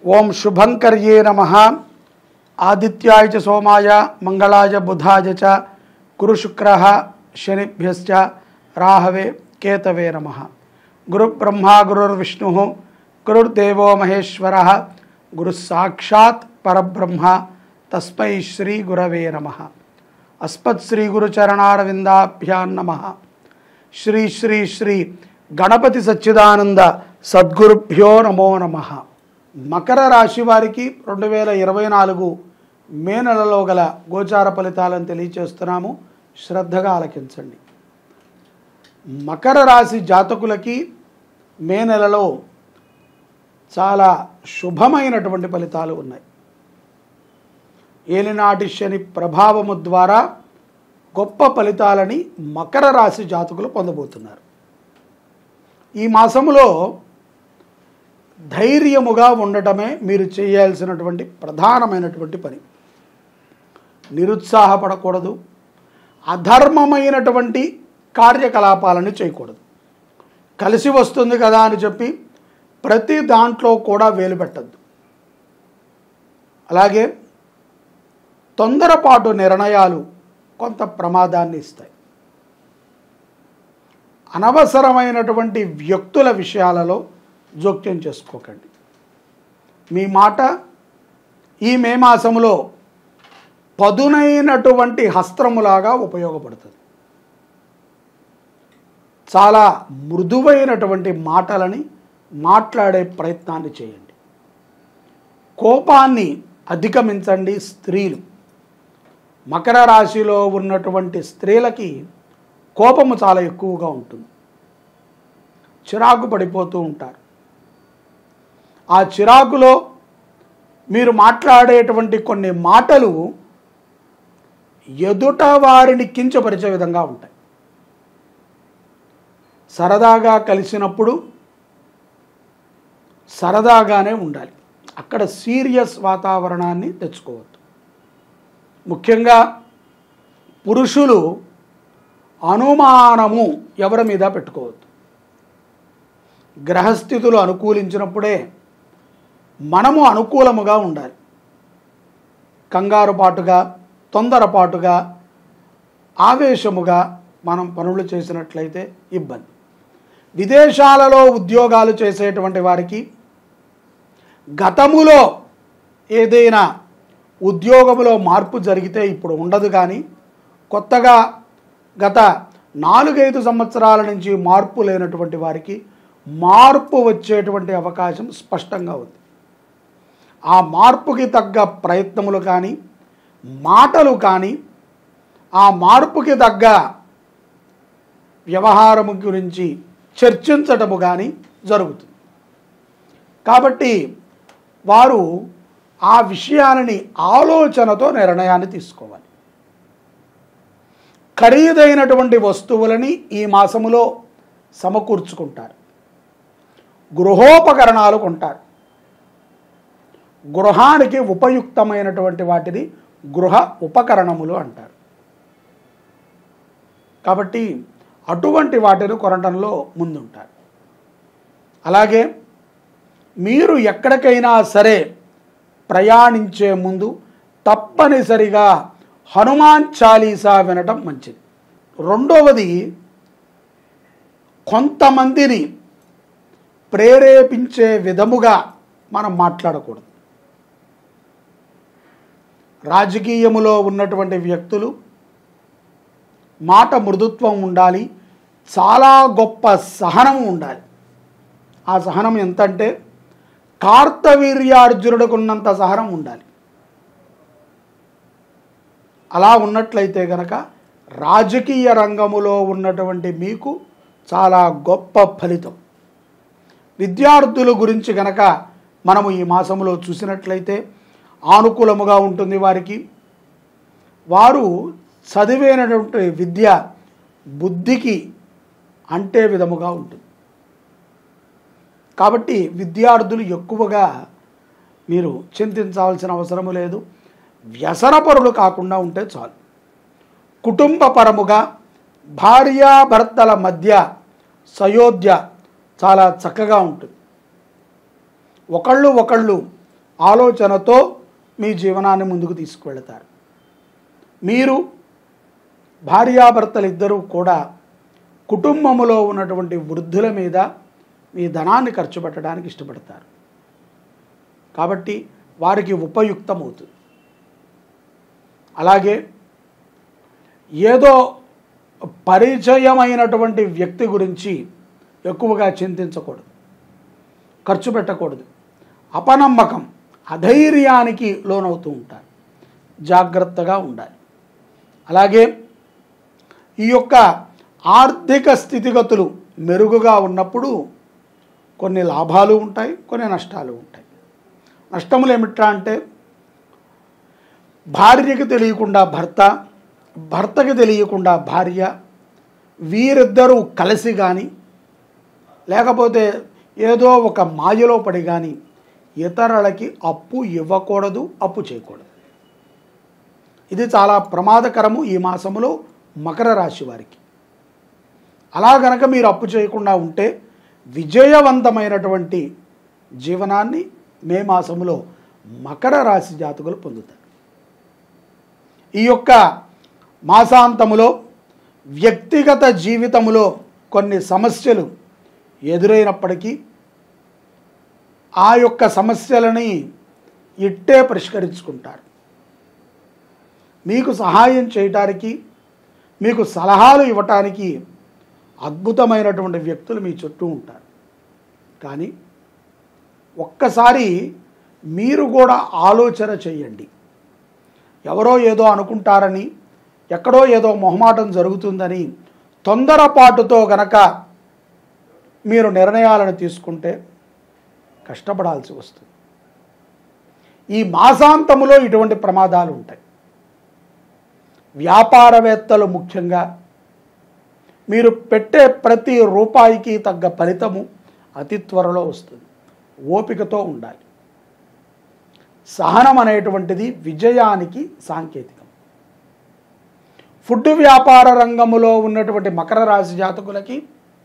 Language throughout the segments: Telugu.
ఓం శుభంకర్యే నమ ఆదిత్యాయ చ సోమాయ మంగళాయ బుధాయ చ గురు శుక్ర శనిభ్యశ్చ రాహవే కేతవే నమ గురు బ్రహ్మా గురుర్విష్ణు గురుర్దేవో మహేశ్వర గురు సాక్షాత్ పరబ్రహ్మ తస్మై శ్రీ గురవే నమ అస్మత్ శ్రీ గురుచరణారవిందాభ్యాం నమ శ్రీ శ్రీ శ్రీ గణపతి సచ్చిదానంద సద్గురుభ్యో నమో నమ మకర రాశి వారికి రెండు వేల ఇరవై నాలుగు మే నెలలో గల గోచార ఫలితాలను తెలియచేస్తున్నాము శ్రద్ధగా ఆలకించండి మకర రాశి జాతకులకి మే నెలలో చాలా శుభమైనటువంటి ఫలితాలు ఉన్నాయి ఏలినాటి శని ప్రభావము ద్వారా గొప్ప ఫలితాలని మకర రాశి జాతకులు పొందబోతున్నారు ఈ మాసములో ధైర్యముగా ఉండటమే మీరు చేయాల్సినటువంటి ప్రధానమైనటువంటి పని నిరుత్సాహపడకూడదు అధర్మమైనటువంటి కార్యకలాపాలను చేయకూడదు కలిసి వస్తుంది కదా అని చెప్పి ప్రతి దాంట్లో కూడా వేలు పెట్టద్దు అలాగే తొందరపాటు నిర్ణయాలు కొంత ప్రమాదాన్ని ఇస్తాయి అనవసరమైనటువంటి వ్యక్తుల విషయాలలో జోక్యం చేసుకోకండి మీ మాట ఈ మే మాసములో పదునైనటువంటి హస్త్రములాగా ఉపయోగపడుతుంది చాలా మృదువైనటువంటి మాటలని మాట్లాడే ప్రయత్నాన్ని చేయండి కోపాన్ని అధిగమించండి స్త్రీలు మకర రాశిలో ఉన్నటువంటి స్త్రీలకి కోపము చాలా ఎక్కువగా ఉంటుంది చిరాకు పడిపోతూ ఉంటారు ఆ చిరాకులో మీరు మాట్లాడేటువంటి కొన్ని మాటలు ఎదుట వారిని కించపరిచే విధంగా ఉంటాయి సరదాగా కలిసినప్పుడు సరదాగానే ఉండాలి అక్కడ సీరియస్ వాతావరణాన్ని తెచ్చుకోవద్దు ముఖ్యంగా పురుషులు అనుమానము ఎవరి మీద పెట్టుకోవద్దు గ్రహస్థితులు అనుకూలించినప్పుడే మనము అనుకూలముగా ఉండాలి కంగారుపాటుగా తొందరపాటుగా ఆవేశముగా మనం పనులు చేసినట్లయితే ఇబ్బంది విదేశాలలో ఉద్యోగాలు చేసేటువంటి వారికి గతములో ఏదైనా ఉద్యోగంలో మార్పు జరిగితే ఇప్పుడు ఉండదు కానీ కొత్తగా గత నాలుగైదు సంవత్సరాల నుంచి మార్పు లేనటువంటి వారికి మార్పు వచ్చేటువంటి అవకాశం స్పష్టంగా ఉంది ఆ మార్పుకి తగ్గ ప్రయత్నములు కానీ మాటలు కానీ ఆ మార్పుకి తగ్గ వ్యవహారము గురించి చర్చించటము కానీ జరుగుతుంది కాబట్టి వారు ఆ విషయాలని ఆలోచనతో నిర్ణయాన్ని తీసుకోవాలి ఖరీదైనటువంటి వస్తువులని ఈ మాసములో సమకూర్చుకుంటారు గృహోపకరణాలు కొంటారు గృహానికి ఉపయుక్తమైనటువంటి వాటిని గృహ ఉపకరణములు అంటారు కాబట్టి అటువంటి వాటిని కొనటంలో ముందుంటారు అలాగే మీరు ఎక్కడికైనా సరే ప్రయాణించే ముందు తప్పనిసరిగా హనుమాన్ చాలీసా వినటం మంచిది రెండవది కొంతమందిని ప్రేరేపించే విధముగా మనం మాట్లాడకూడదు రాజకీయములో ఉన్నటువంటి వ్యక్తులు మాట మృదుత్వం ఉండాలి చాలా గొప్ప సహనం ఉండాలి ఆ సహనం ఎంతంటే కార్తవీర్యార్జునుడికున్నంత సహనం ఉండాలి అలా ఉన్నట్లయితే గనక రాజకీయ రంగములో ఉన్నటువంటి మీకు చాలా గొప్ప ఫలితం విద్యార్థుల గురించి గనక మనము ఈ మాసంలో చూసినట్లయితే ఆనుకూలముగా ఉంటుంది వారికి వారు చదివేనటువంటి విద్య బుద్ధికి అంటే విధముగా ఉంటుంది కాబట్టి విద్యార్థులు ఎక్కువగా మీరు చింతించాల్సిన అవసరం లేదు వ్యసనపరులు కాకుండా ఉంటే చాలు కుటుంబపరముగా భార్యాభర్తల మధ్య సయోధ్య చాలా చక్కగా ఉంటుంది ఒకళ్ళు ఒకళ్ళు ఆలోచనతో మీ జీవనాన్ని ముందుకు తీసుకువెళతారు మీరు భార్యాభర్తలు ఇద్దరూ కూడా కుటుంబములో ఉన్నటువంటి వృద్ధుల మీద మీ ధనాన్ని ఖర్చు పెట్టడానికి ఇష్టపడతారు కాబట్టి వారికి ఉపయుక్తమవుతుంది అలాగే ఏదో పరిచయమైనటువంటి వ్యక్తి గురించి ఎక్కువగా చింతించకూడదు ఖర్చు పెట్టకూడదు అపనమ్మకం అధైర్యానికి లోనవుతూ ఉంటారు జాగ్రత్తగా ఉండాలి అలాగే ఈ యొక్క ఆర్థిక స్థితిగతులు మెరుగుగా ఉన్నప్పుడు కొన్ని లాభాలు ఉంటాయి కొన్ని నష్టాలు ఉంటాయి నష్టములు ఏమిట్రా అంటే భార్యకి తెలియకుండా భర్త భర్తకి తెలియకుండా భార్య వీరిద్దరూ కలిసి కానీ లేకపోతే ఏదో ఒక మాయలో పడి కానీ ఇతరులకి అప్పు ఇవ్వకూడదు అప్పు చేయకూడదు ఇది చాలా ప్రమాదకరము ఈ మాసములో మకర రాశి వారికి అలా గనక మీరు అప్పు చేయకుండా ఉంటే విజయవంతమైనటువంటి జీవనాన్ని మే మాసములో మకర రాశి జాతకులు పొందుతారు ఈ యొక్క మాసాంతములో వ్యక్తిగత జీవితములో కొన్ని సమస్యలు ఎదురైనప్పటికీ ఆ యొక్క సమస్యలని ఇట్టే పరిష్కరించుకుంటారు మీకు సహాయం చేయటానికి మీకు సలహాలు ఇవ్వటానికి అద్భుతమైనటువంటి వ్యక్తులు మీ చుట్టూ ఉంటారు కానీ ఒక్కసారి మీరు కూడా ఆలోచన చేయండి ఎవరో ఏదో అనుకుంటారని ఎక్కడో ఏదో మొహమాటం జరుగుతుందని తొందరపాటుతో గనక మీరు నిర్ణయాలను తీసుకుంటే కష్టపడాల్సి వస్తుంది ఈ మాసాంతములో ఇటువంటి ప్రమాదాలు ఉంటాయి వ్యాపారవేత్తలు ముఖ్యంగా మీరు పెట్టే ప్రతి రూపాయికి తగ్గ ఫలితము అతి త్వరలో వస్తుంది ఓపికతో ఉండాలి సహనం అనేటువంటిది విజయానికి సాంకేతికం ఫుడ్ వ్యాపార రంగములో ఉన్నటువంటి మకర రాశి జాతకులకి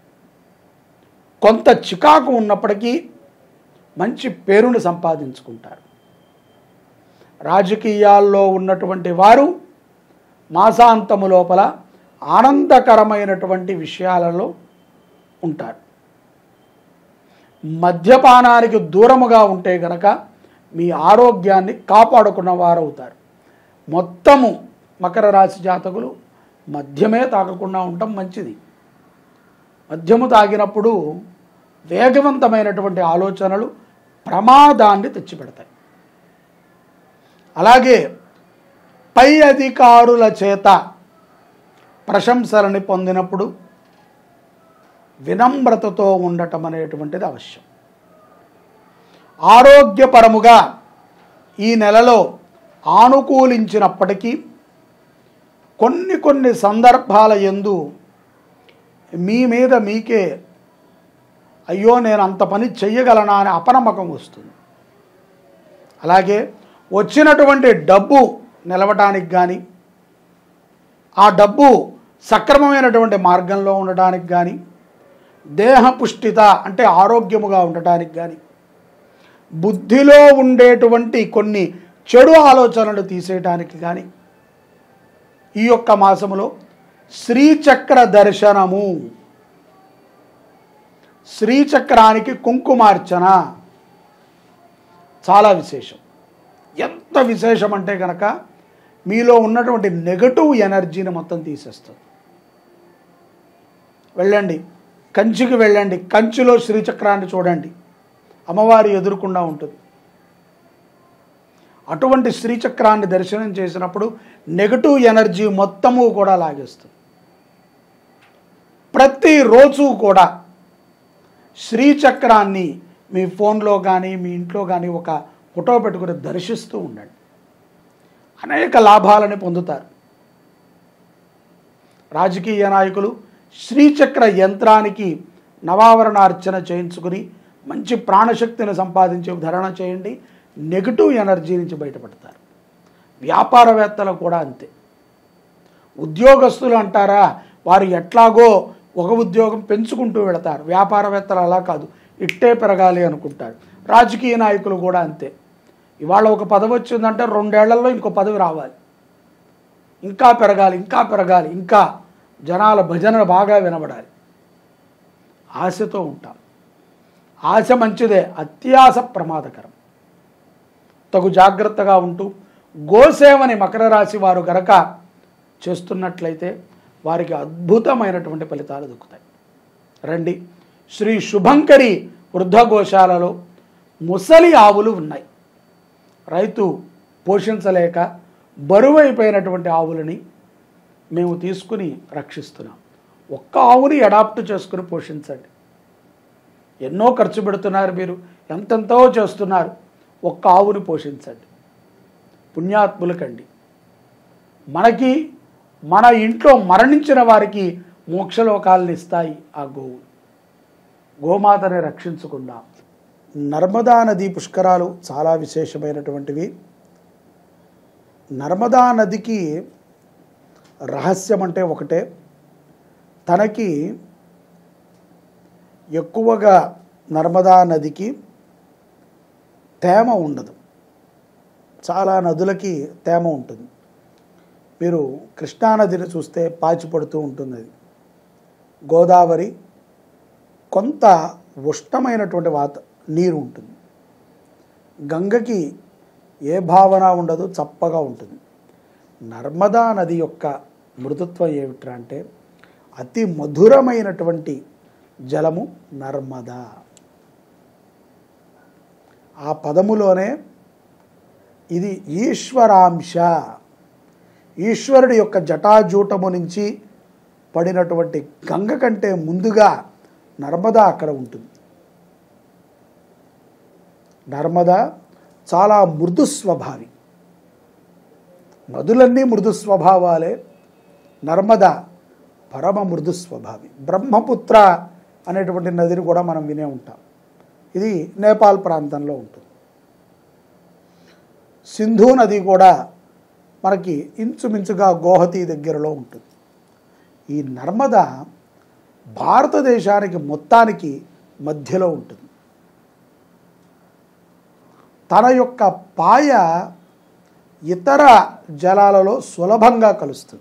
కొంత చికాకు ఉన్నప్పటికీ మంచి పేరును సంపాదించుకుంటారు రాజకీయాల్లో ఉన్నటువంటి వారు మాసాంతము లోపల ఆనందకరమైనటువంటి విషయాలలో ఉంటారు మద్యపానానికి దూరముగా ఉంటే గనక మీ ఆరోగ్యాన్ని కాపాడుకున్న వారవుతారు మొత్తము మకర రాశి జాతకులు మద్యమే తాగకుండా ఉండటం మంచిది మద్యము తాగినప్పుడు వేగవంతమైనటువంటి ఆలోచనలు ప్రమాదాన్ని తెచ్చిపెడతాయి అలాగే పై అధికారుల చేత ప్రశంసలని పొందినప్పుడు వినమ్రతతో ఉండటం అనేటువంటిది అవశ్యం ఆరోగ్యపరముగా ఈ నెలలో ఆనుకూలించినప్పటికీ కొన్ని కొన్ని సందర్భాల ఎందు మీ మీద మీకే అయ్యో నేను అంత పని చెయ్యగలనా అనే అపనమ్మకం వస్తుంది అలాగే వచ్చినటువంటి డబ్బు నిలవటానికి కానీ ఆ డబ్బు సక్రమమైనటువంటి మార్గంలో ఉండటానికి కానీ దేహ పుష్టిత అంటే ఆరోగ్యముగా ఉండటానికి కానీ బుద్ధిలో ఉండేటువంటి కొన్ని చెడు ఆలోచనలు తీసేయటానికి కానీ ఈ యొక్క మాసములో శ్రీచక్ర దర్శనము శ్రీచక్రానికి కుంకుమార్చన చాలా విశేషం ఎంత విశేషం అంటే కనుక మీలో ఉన్నటువంటి నెగటివ్ ఎనర్జీని మొత్తం తీసేస్తుంది వెళ్ళండి కంచికి వెళ్ళండి కంచిలో శ్రీచక్రాన్ని చూడండి అమ్మవారి ఎదురుకుండా ఉంటుంది అటువంటి శ్రీచక్రాన్ని దర్శనం చేసినప్పుడు నెగటివ్ ఎనర్జీ మొత్తము కూడా లాగేస్తుంది ప్రతిరోజు కూడా శ్రీచక్రాన్ని మీ ఫోన్లో కానీ మీ ఇంట్లో కానీ ఒక ఫోటో పెట్టుకుని దర్శిస్తూ ఉండండి అనేక లాభాలని పొందుతారు రాజకీయ నాయకులు శ్రీచక్ర యంత్రానికి నవావరణార్చన చేయించుకుని మంచి ప్రాణశక్తిని సంపాదించే ధరణ చేయండి నెగిటివ్ ఎనర్జీ నుంచి బయటపడతారు వ్యాపారవేత్తలు కూడా అంతే ఉద్యోగస్తులు అంటారా వారు ఎట్లాగో ఒక ఉద్యోగం పెంచుకుంటూ వెళతారు వ్యాపారవేత్తలు అలా కాదు ఇట్టే పెరగాలి అనుకుంటారు రాజకీయ నాయకులు కూడా అంతే ఇవాళ ఒక పదవి వచ్చిందంటే రెండేళ్లలో ఇంకో పదవి రావాలి ఇంకా పెరగాలి ఇంకా పెరగాలి ఇంకా జనాల భజన బాగా వినబడాలి ఆశతో ఉంటాం ఆశ మంచిదే అత్యాశ ప్రమాదకరం తగు జాగ్రత్తగా ఉంటూ గోసేవని మకర రాశి వారు గనక చేస్తున్నట్లయితే వారికి అద్భుతమైనటువంటి ఫలితాలు దొక్కుతాయి రండి శ్రీ శుభంకరి వృద్ధ గోశాలలో ముసలి ఆవులు ఉన్నాయి రైతు పోషించలేక బరువైపోయినటువంటి ఆవులని మేము తీసుకుని రక్షిస్తున్నాం ఒక్క ఆవుని అడాప్ట్ చేసుకుని పోషించండి ఎన్నో ఖర్చు పెడుతున్నారు మీరు ఎంతెంతో చేస్తున్నారు ఒక్క ఆవుని పోషించండి పుణ్యాత్ములకండి మనకి మన ఇంట్లో మరణించిన వారికి మోక్షలోకాలను ఇస్తాయి ఆ గోవులు గోమాతని రక్షించుకుందాం నర్మదా నది పుష్కరాలు చాలా విశేషమైనటువంటివి నర్మదా నదికి రహస్యం అంటే ఒకటే తనకి ఎక్కువగా నర్మదా నదికి తేమ ఉండదు చాలా నదులకి తేమ ఉంటుంది మీరు కృష్ణానదిని చూస్తే పాచి పడుతూ ఉంటుంది అది గోదావరి కొంత ఉష్ణమైనటువంటి వాత నీరు ఉంటుంది గంగకి ఏ భావన ఉండదు చప్పగా ఉంటుంది నర్మదా నది యొక్క మృదుత్వం ఏమిట్రా అంటే అతి మధురమైనటువంటి జలము నర్మదా ఆ పదములోనే ఇది ఈశ్వరాంశ ఈశ్వరుడి యొక్క జటాజూటము నుంచి పడినటువంటి గంగ కంటే ముందుగా నర్మదా అక్కడ ఉంటుంది నర్మదా చాలా మృదు స్వభావి నదులన్నీ మృదు స్వభావాలే నర్మదా పరమ మృదు స్వభావి బ్రహ్మపుత్ర అనేటువంటి నదిని కూడా మనం వినే ఉంటాం ఇది నేపాల్ ప్రాంతంలో ఉంటుంది సింధు నది కూడా మనకి ఇంచుమించుగా గోహతి దగ్గరలో ఉంటుంది ఈ నర్మద భారతదేశానికి మొత్తానికి మధ్యలో ఉంటుంది తన యొక్క పాయ ఇతర జలాలలో సులభంగా కలుస్తుంది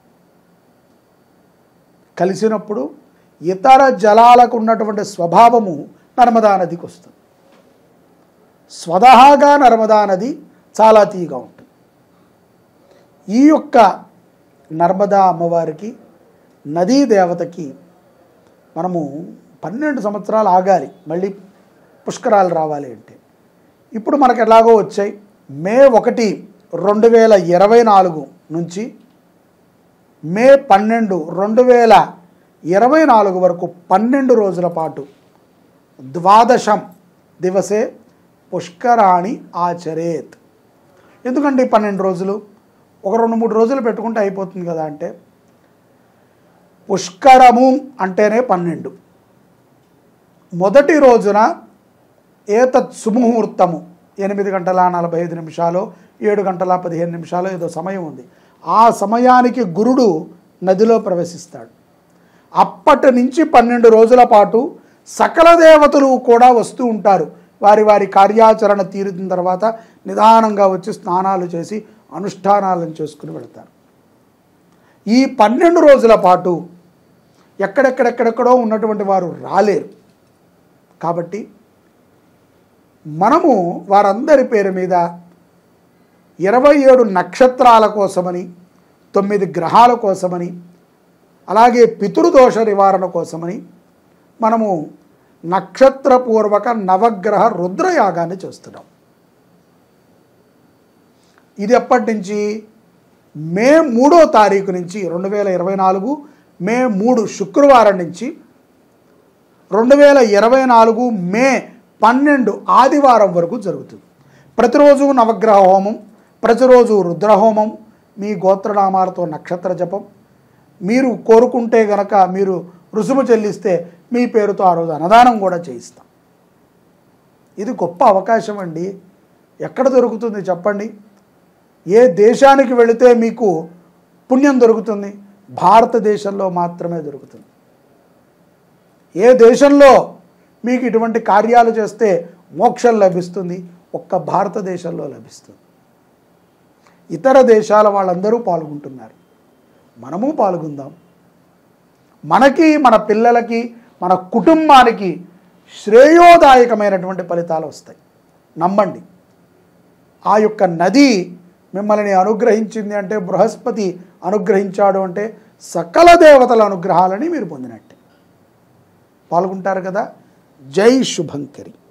కలిసినప్పుడు ఇతర జలాలకు ఉన్నటువంటి స్వభావము నర్మదా నదికి వస్తుంది స్వతహాగా నర్మదా నది చాలా తీగా ఉంటుంది ఈ యొక్క నర్మదా అమ్మవారికి నదీ దేవతకి మనము పన్నెండు సంవత్సరాలు ఆగాలి మళ్ళీ పుష్కరాలు రావాలి అంటే ఇప్పుడు మనకు ఎలాగో వచ్చాయి మే ఒకటి రెండు వేల ఇరవై నాలుగు నుంచి మే పన్నెండు రెండు వేల ఇరవై నాలుగు వరకు పన్నెండు రోజుల పాటు ద్వాదశం దివసే పుష్కరాణి ఆచరేత్ ఎందుకండి పన్నెండు రోజులు ఒక రెండు మూడు రోజులు పెట్టుకుంటే అయిపోతుంది కదా అంటే పుష్కరము అంటేనే పన్నెండు మొదటి రోజున ఏతత్ సుముహూర్తము ఎనిమిది గంటల నలభై ఐదు నిమిషాలు ఏడు గంటల పదిహేను నిమిషాలు ఏదో సమయం ఉంది ఆ సమయానికి గురుడు నదిలో ప్రవేశిస్తాడు అప్పటి నుంచి పన్నెండు రోజుల పాటు సకల దేవతలు కూడా వస్తూ ఉంటారు వారి వారి కార్యాచరణ తీరిన తర్వాత నిదానంగా వచ్చి స్నానాలు చేసి అనుష్ఠానాలను చేసుకుని వెళతారు ఈ పన్నెండు రోజుల పాటు ఎక్కడెక్కడెక్కడెక్కడో ఉన్నటువంటి వారు రాలేరు కాబట్టి మనము వారందరి పేరు మీద ఇరవై ఏడు నక్షత్రాల కోసమని తొమ్మిది గ్రహాల కోసమని అలాగే పితృదోష నివారణ కోసమని మనము నక్షత్రపూర్వక నవగ్రహ రుద్రయాగాన్ని చేస్తున్నాం ఇది ఎప్పటి నుంచి మే మూడో తారీఖు నుంచి రెండు వేల ఇరవై నాలుగు మే మూడు శుక్రవారం నుంచి రెండు వేల ఇరవై నాలుగు మే పన్నెండు ఆదివారం వరకు జరుగుతుంది ప్రతిరోజు నవగ్రహ హోమం ప్రతిరోజు రుద్రహోమం మీ గోత్రనామాలతో నక్షత్ర జపం మీరు కోరుకుంటే గనక మీరు రుసుము చెల్లిస్తే మీ పేరుతో ఆ రోజు అన్నదానం కూడా చేయిస్తాం ఇది గొప్ప అవకాశం అండి ఎక్కడ దొరుకుతుంది చెప్పండి ఏ దేశానికి వెళితే మీకు పుణ్యం దొరుకుతుంది భారతదేశంలో మాత్రమే దొరుకుతుంది ఏ దేశంలో మీకు ఇటువంటి కార్యాలు చేస్తే మోక్షం లభిస్తుంది ఒక్క భారతదేశంలో లభిస్తుంది ఇతర దేశాల వాళ్ళందరూ పాల్గొంటున్నారు మనము పాల్గొందాం మనకి మన పిల్లలకి మన కుటుంబానికి శ్రేయోదాయకమైనటువంటి ఫలితాలు వస్తాయి నమ్మండి ఆ యొక్క నది మిమ్మల్ని అనుగ్రహించింది అంటే బృహస్పతి అనుగ్రహించాడు అంటే సకల దేవతల అనుగ్రహాలని మీరు పొందినట్టే పాల్గొంటారు కదా జై శుభంకరి